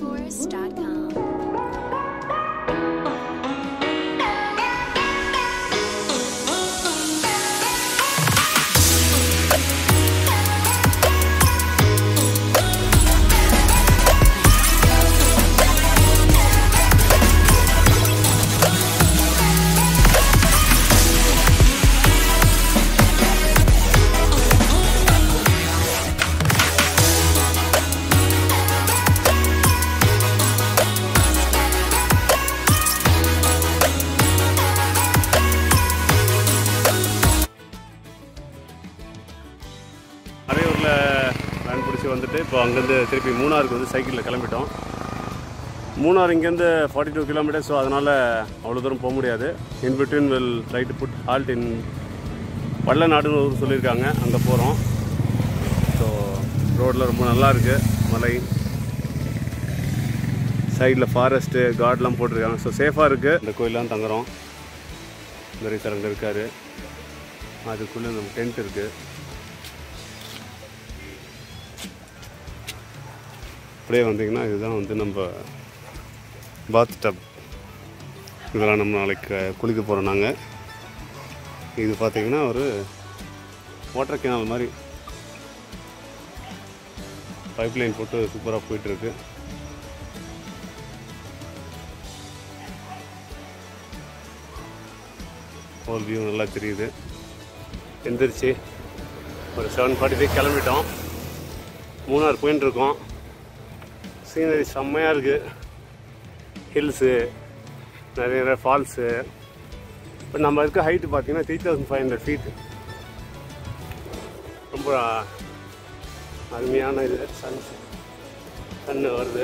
SoundCloudTours.com. அரையூரில் van பிடிச்சி வந்துட்டு இப்போ அங்கேருந்து திருப்பி மூணாருக்கு வந்து சைக்கிளில் கிளம்பிட்டோம் மூணார் இங்கேருந்து ஃபார்ட்டி டூ கிலோமீட்டர் ஸோ அதனால் அவ்வளோ தூரம் போக முடியாது in between will try to put halt in வள்ளநாடுன்னு ஒரு சொல்லியிருக்காங்க அங்கே போகிறோம் ஸோ ரோட்டில் ரொம்ப நல்லா இருக்கு மலை சைடில் ஃபாரஸ்ட்டு கார்டெலாம் போட்டிருக்காங்க ஸோ சேஃபாக இருக்குது இந்த கோயிலாம் தங்குறோம் இந்த அங்கே இருக்கார் அதுக்குள்ளே நம்ம டென்ட் இருக்குது அப்படியே வந்தீங்கன்னா இதுதான் வந்து நம்ம பாத் டப் இதெல்லாம் நம்ம நாளைக்கு குளிக்க போகிறோம் நாங்கள் இது பார்த்தீங்கன்னா ஒரு வாட்டர் கேனல் மாதிரி பைப் லைன் போட்டு சூப்பராக போயிட்டுருக்கு ஹோல் வியூ நல்லா தெரியுது எந்திரிச்சு ஒரு செவன் ஃபார்ட்டி ஃபைவ் கிளம்பிட்டோம் மூணார் போயின்னு இருக்கோம் சீனரி செம்மையாக இருக்குது ஹில்ஸு நிறைய நிறைய ஃபால்ஸு இப்போ நம்ம இருக்க ஹைட்டு பார்த்தீங்கன்னா three thousand five hundred feet ரொம்ப அருமையான இது சன் சன் வருது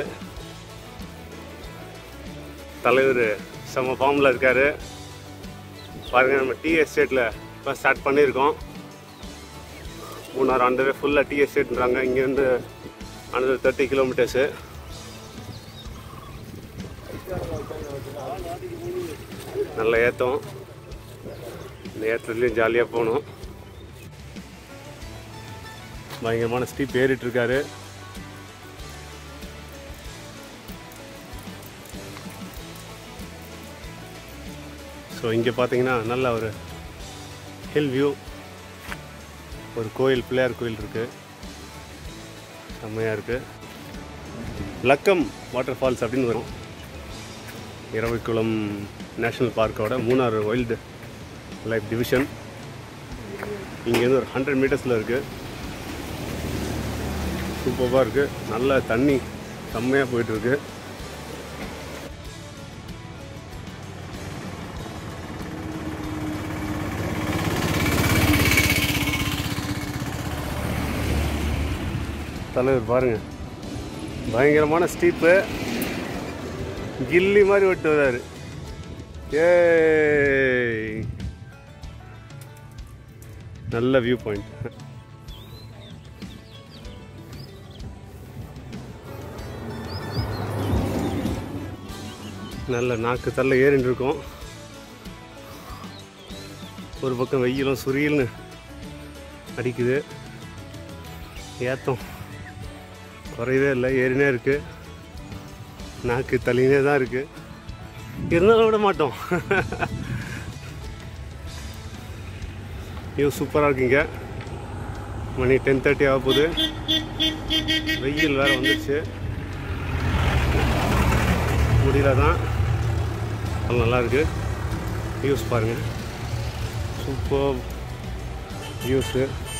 தலைவர் செம்ம ஃபார்மில் இருக்கார் பாருங்கள் நம்ம டீ எஸ்டேட்டில் இப்போ ஸ்டார்ட் பண்ணியிருக்கோம் மூணாறு ஆண்டவே ஃபுல்லாக டீ எஸ்டேட்ன்றாங்க இங்கேருந்து அனதர் தேர்ட்டி கிலோமீட்டர்ஸு நல்ல ஏத்தம் இந்த ஏற்றத்துலேயும் ஜாலியாக போகணும் பயங்கரமான ஸ்டீப் ஏறிட்டு இருக்காரு ஸோ இங்கே பார்த்தீங்கன்னா நல்ல ஒரு ஹில் வியூ ஒரு கோயில் பிள்ளையார் கோயில் இருக்குது செம்மையாக இருக்குது லக்கம் வாட்டர் ஃபால்ஸ் அப்படின்னு வரும் இரவிக்குளம் நேஷ்னல் பார்க்கோட மூணாறு வைல்டு லைஃப் டிவிஷன் இங்கேருந்து ஒரு ஹண்ட்ரட் மீட்டர்ஸில் இருக்குது சூப்பராக இருக்குது நல்ல தண்ணி செம்மையாக போயிட்டுருக்கு தலைவர் பாருங்கள் பயங்கரமான ஸ்டீப்பு கில்லி மாதிரி விட்டு வர்றாரு ஏய் நல்ல வியூ பாயிண்ட் நல்ல நாக்கு தள்ள ஏறின்னு இருக்கோம் ஒரு பக்கம் வெயிலும் சுரியல்னு அடிக்குது ஏத்தம் குறையவே இல்லை ஏறினே இருக்குது நாக்கு தள்ளினே தான் இருக்கு இருந்தாலும் விட மாட்டோம் வியூ சூப்பராக இருக்குங்க மணி டென் தேர்ட்டி ஆக போகுது வெயில் வேறு வந்துடுச்சு முடியல தான் அது நல்லா இருக்கு வியூஸ் பாருங்கள் சூப்பர் வியூஸு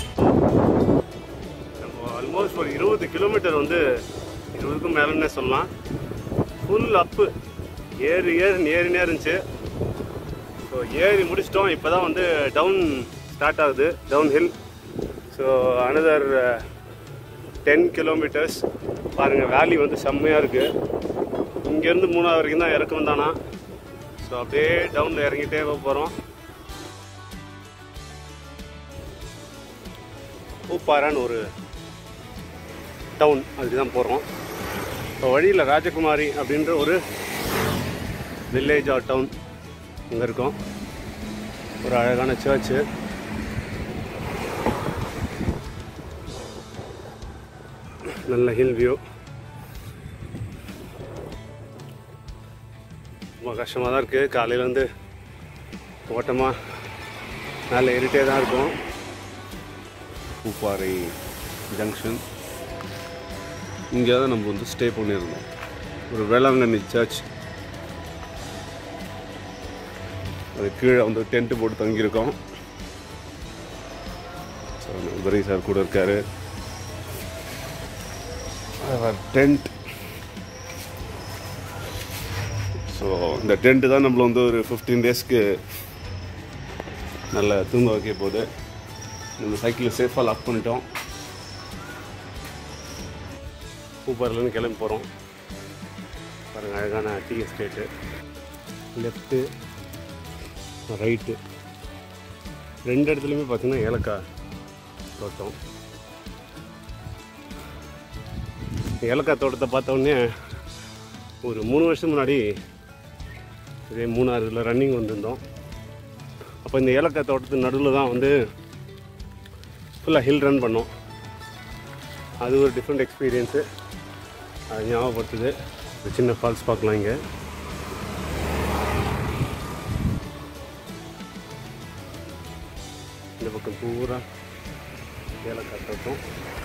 நம்ம ஆல்மோஸ்ட் ஒரு இருபது கிலோமீட்டர் வந்து இருபதுக்கும் மேலேன்னே சொல்லலாம் ஃபுல் அப்பு ஏறி ஏறி ஏறினே இருந்துச்சு ஸோ ஏறி முடிச்சிட்டோம் இப்போ தான் வந்து டவுன் ஸ்டார்ட் ஆகுது down hill so another ten kilometres பாருங்கள் வேலி வந்து செம்மையாக இருக்குது இங்கேருந்து மூணாவது வரைக்கும் தான் இறக்கம் தானா ஸோ அப்படியே டவுனில் இறங்கிட்டே போக போகிறோம் பூப்பாரான்னு ஒரு டவுன் அதுக்கு தான் போகிறோம் இப்போ வழியில் ராஜகுமாரி அப்படின்ற ஒரு வில்லேஜ் ஆர் டவுன் அங்கே இருக்கோம் ஒரு அழகான சர்ச்சு நல்ல ஹில் வியூ கஷ்டமாக தான் இருக்குது காலையில் வந்து ஓட்டமாக மேலே ஏறிட்டே தான் இருக்கும் பூப்பாறை ஜங்ஷன் இங்கே தான் நம்ம வந்து ஸ்டே பண்ணியிருந்தோம் ஒரு வேளாங்கண்ணி சர்ச் அது கீழே வந்து டென்ட்டு போட்டு தங்கியிருக்கோம் ஸோ நண்பரி சார் கூட இருக்காரு டென்ட் ஸோ இந்த டென்ட்டு தான் நம்மள வந்து ஒரு ஃபிஃப்டீன் டேஸ்க்கு நல்ல தூங்க வைக்க போகுது நம்ம சைக்கிளை சேஃபாக லாக் பண்ணிட்டோம் பூப்பாரிலேருந்து கிளம்பி போகிறோம் பாருங்கள் அழகான டீ எஸ்டேட்டு லெஃப்ட்டு ரைட்டு ரெண்டு இடத்துலையுமே பார்த்தீங்கன்னா ஏலக்காய் தோட்டம் ஏலக்காய் தோட்டத்தை பார்த்த உடனே ஒரு மூணு வருஷம் முன்னாடி இதே மூணாறு இதில் ரன்னிங் வந்திருந்தோம் அப்போ இந்த ஏலக்காய் தோட்டத்து நடுவில் தான் வந்து ஃபுல்லாக ஹில் ரன் பண்ணோம் அது ஒரு டிஃப்ரெண்ட் எக்ஸ்பீரியன்ஸு அது ஞாபகப்படுத்துது ஒரு சின்ன ஃபால்ஸ் பார்க்கலாம் இங்கே இந்த பக்கம் பூரா ஏலக்காய் தோட்டம்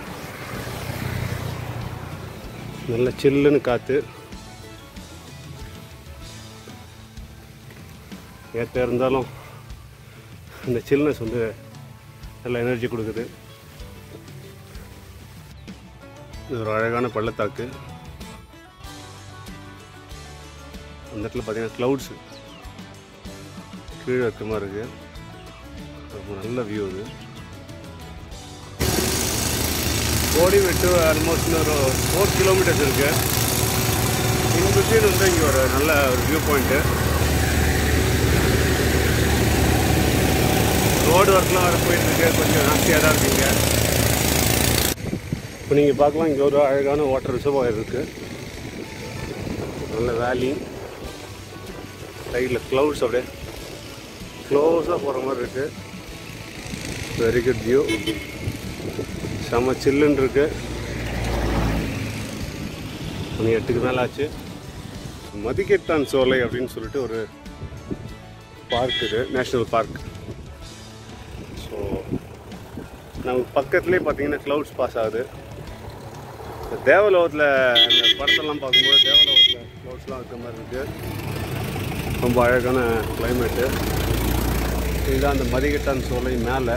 நல்ல சில்லுன்னு காற்று ஏற்ற இருந்தாலும் இந்த சில்னஸ் வந்து நல்ல எனர்ஜி கொடுக்குது இது ஒரு அழகான பள்ளத்தாக்கு அந்த இடத்துல பார்த்தீங்கன்னா க்ளவுட்ஸு கீழே இருக்க மாதிரி இருக்குது ரொம்ப நல்ல வியூ இது கோடி விட்டு ஆல்மோஸ்ட் ஒரு ஃபோர் கிலோமீட்டர்ஸ் இருக்கு இன் பிட்வீன் வந்து இங்கே ஒரு நல்ல ஒரு வியூ பாயிண்ட்டு ரோடு ஒர்க்லாம் வர போயிட்டு இருக்கு கொஞ்சம் நாஸ்தியாக தான் இருக்குங்க இப்போ நீங்கள் பார்க்கலாம் இங்கே ஒரு அழகான வாட்டர் ரிசர்வாயர் இருக்குது நல்ல வேலி சைடில் க்ளவுட்ஸ் அப்படியே க்ளோஸாக போகிற மாதிரி இருக்குது வெரி குட் வியூ செம சில்லுன்னு இருக்கு மணி எட்டுக்கு மேலே ஆச்சு மதிக்கெட்டான் சோலை அப்படின்னு சொல்லிட்டு ஒரு பார்க் இது நேஷ்னல் பார்க் ஸோ நமக்கு பக்கத்துலேயே பார்த்தீங்கன்னா க்ளவுட்ஸ் பாஸ் ஆகுது இந்த தேவலோகத்தில் இந்த படத்தெல்லாம் பார்க்கும்போது தேவலோகத்தில் க்ளவுட்ஸ்லாம் இருக்கிற மாதிரி இருக்குது ரொம்ப அழகான கிளைமேட்டு இதுதான் அந்த மதிகட்டான் சோலை மேலே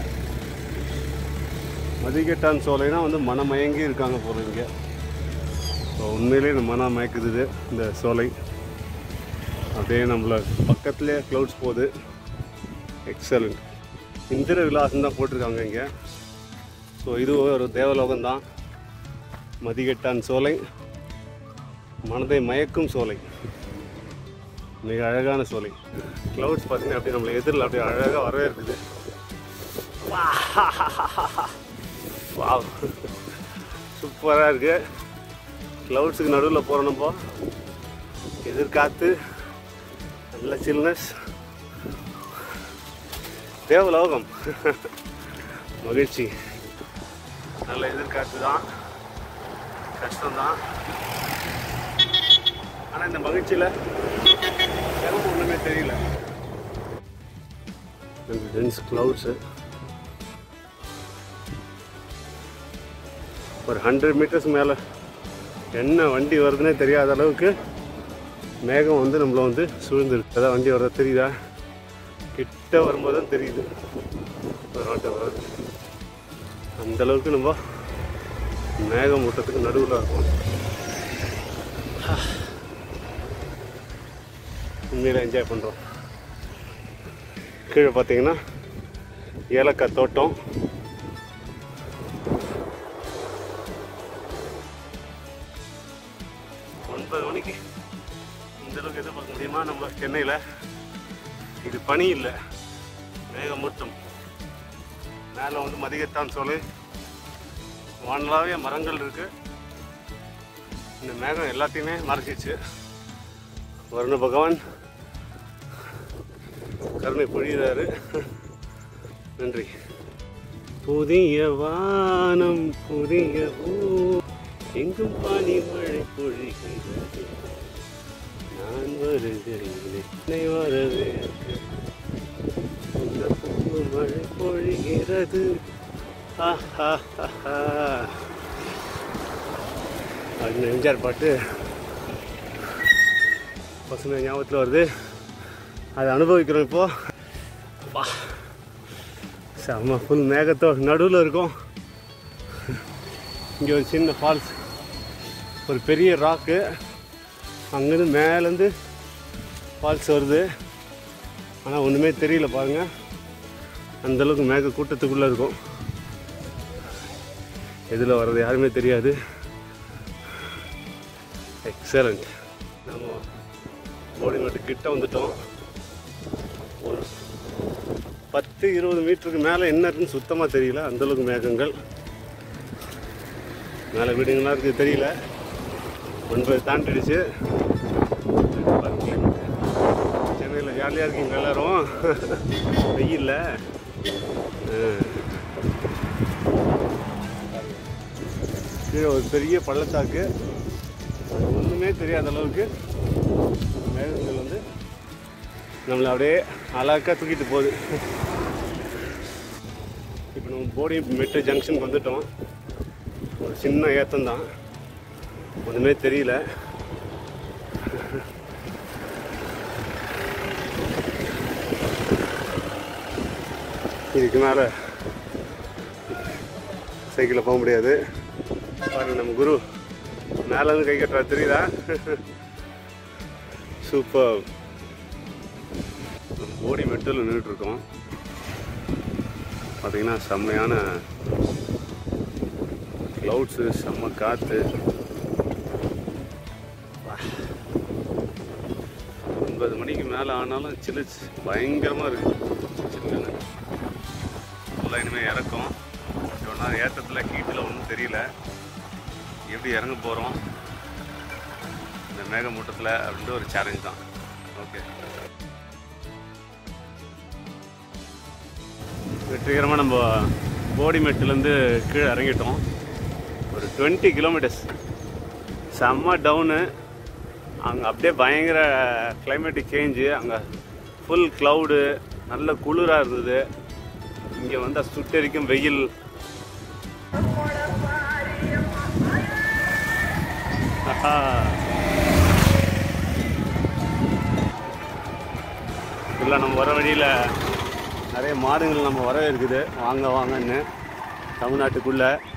மதிகட்டான் சோலைனா வந்து மனமயங்கி இருக்காங்க போல இங்கே ஸோ உண்மையிலேயே இந்த மனம் மயக்குது இது, இந்த சோலை அப்படியே நம்மள பக்கத்துலேயே க்ளவுட்ஸ் போகுது எக்ஸலண்ட் இந்திர விலாசம் தான் போட்டிருக்காங்க இங்கே ஸோ இது ஒரு தேவலோகம் தான் மதிகட்டான் சோலை மனதை மயக்கும் சோலை மிக அழகான சோலை க்ளவுட்ஸ் பார்த்தீங்கன்னா அப்படியே நம்மளை எதிரில் அப்படியே அழகாக வரவேற்குது வாவ் சூப்பராக இருக்கு க்ளவுட்ஸுக்கு நடுவில் போகிறோம் நம்ம எதிர்காத்து நல்ல சில்னஸ் தேவலோகம் மகிழ்ச்சி நல்ல எதிர்காத்து தான் கஷ்டம்தான் ஆனால் இந்த மகிழ்ச்சியில் எனக்கு ஒன்றுமே தெரியல டென்ஸ் க்ளவுட்ஸு ஒரு ஹண்ட்ரட் மீட்டர்ஸ் மேலே என்ன வண்டி வருதுன்னே தெரியாத அளவுக்கு மேகம் வந்து நம்மளை வந்து சூழ்ந்துருக்கு அதான் வண்டி வர்றதா தெரியுதா கிட்ட வரும்போது தான் தெரியுது ஒரு ஆட்டோ வருது அந்த அளவுக்கு நம்ம மேகம் மூட்டத்துக்கு நடுவில் இருக்கும் உண்மையில் என்ஜாய் பண்ணுறோம் கீழே பார்த்தீங்கன்னா ஏலக்காய் தோட்டம் ஒன்பது மணிக்கு இந்த அளவுக்கு எதிர்பார்க்க முடியுமா நம்ம சென்னையில் இது பனி இல்லை மேகமூட்டம் மேலே வந்து மதிகத்தான் சோலை வானலாவே மரங்கள் இருக்கு இந்த மேகம் எல்லாத்தையுமே மறைச்சிச்சு வருண பகவான் கருணை பொழிகிறாரு நன்றி புதிய வானம் புதிய பூ எங்கும் பனி மழை பொழிகிறது நான் வருகிறேன் என்னை வரவேற்க இந்த பூ மழை பொழிகிறது ஆஹா ஆஹா அப்படின்னு எம்ஜிஆர் பாட்டு பசங்க ஞாபகத்தில் வருது அதை அனுபவிக்கிறோம் இப்போ வா செம்ம ஃபுல் மேகத்தோட நடுவில் இருக்கும் இங்கே ஒரு சின்ன ஃபால்ஸ் ஒரு பெரிய ராக்கு அங்கேருந்து மேலேருந்து ஃபால்ஸ் வருது ஆனால் ஒன்றுமே தெரியல பாருங்கள் அந்தளவுக்கு மேக கூட்டத்துக்குள்ளே இருக்கும் எதில் வர்றது யாருமே தெரியாது எக்ஸலண்ட் நம்ம போடிமேட்டு கிட்ட வந்துட்டோம் ஒரு பத்து இருபது மீட்டருக்கு மேலே என்ன இருக்குன்னு சுத்தமாக தெரியல அந்தளவுக்கு மேகங்கள் மேலே வீடுங்களாம் இருக்குது தெரியல ஒன்பது தாண்டிடுச்சு சென்னையில் ஜாலியாக இருக்கீங்க எல்லாரும் வெயில்ல கீழே ஒரு பெரிய பள்ளத்தாக்கு ஒன்றுமே தெரியாத அளவுக்கு மேகங்கள் வந்து நம்மளை அப்படியே அழகாக தூக்கிட்டு போகுது இப்போ நம்ம போடி மெட்ரோ ஜங்ஷனுக்கு வந்துட்டோம் ஒரு சின்ன ஏத்தம் தான் ஒன்றுமே தெரியல இதுக்கு மேலே சைக்கிளில் போக முடியாது பாருங்க நம்ம குரு மேலே இருந்து கை கட்டுறா தெரியுதா சூப்பர் போடி மெட்டில் நின்றுட்டு இருக்கோம் பார்த்தீங்கன்னா செம்மையான க்ளவுட்ஸு செம்ம காற்று ஒன்பது மணிக்கு மேலே ஆனாலும் சில்லுச்சு பயங்கரமாக இருக்குது சில்லுன்னு ஃபுல்லாக இனிமேல் இறக்கும் இவ்வளோ நேரம் ஏற்றத்தில் ஹீட்டில் ஒன்றும் தெரியல எப்படி இறங்க போகிறோம் இந்த மேகமூட்டத்தில் அப்படின்ட்டு ஒரு சேலஞ்ச் தான் ஓகே வெற்றிகரமாக நம்ம போடிமெட்டுலேருந்து கீழே இறங்கிட்டோம் ஒரு டுவெண்ட்டி கிலோமீட்டர்ஸ் செம்ம டவுனு அங்கே அப்படியே பயங்கர கிளைமேட்டிக் சேஞ்சு அங்கே ஃபுல் க்ளவுடு நல்ல குளிராக இருந்தது இங்கே வந்தால் சுட்டெரிக்கும் வெயில் ஆஹா. இல்லை நம்ம வர வழியில் நிறைய மாடுகள் நம்ம வர இருக்குது வாங்க வாங்கன்னு தமிழ்நாட்டுக்குள்ளே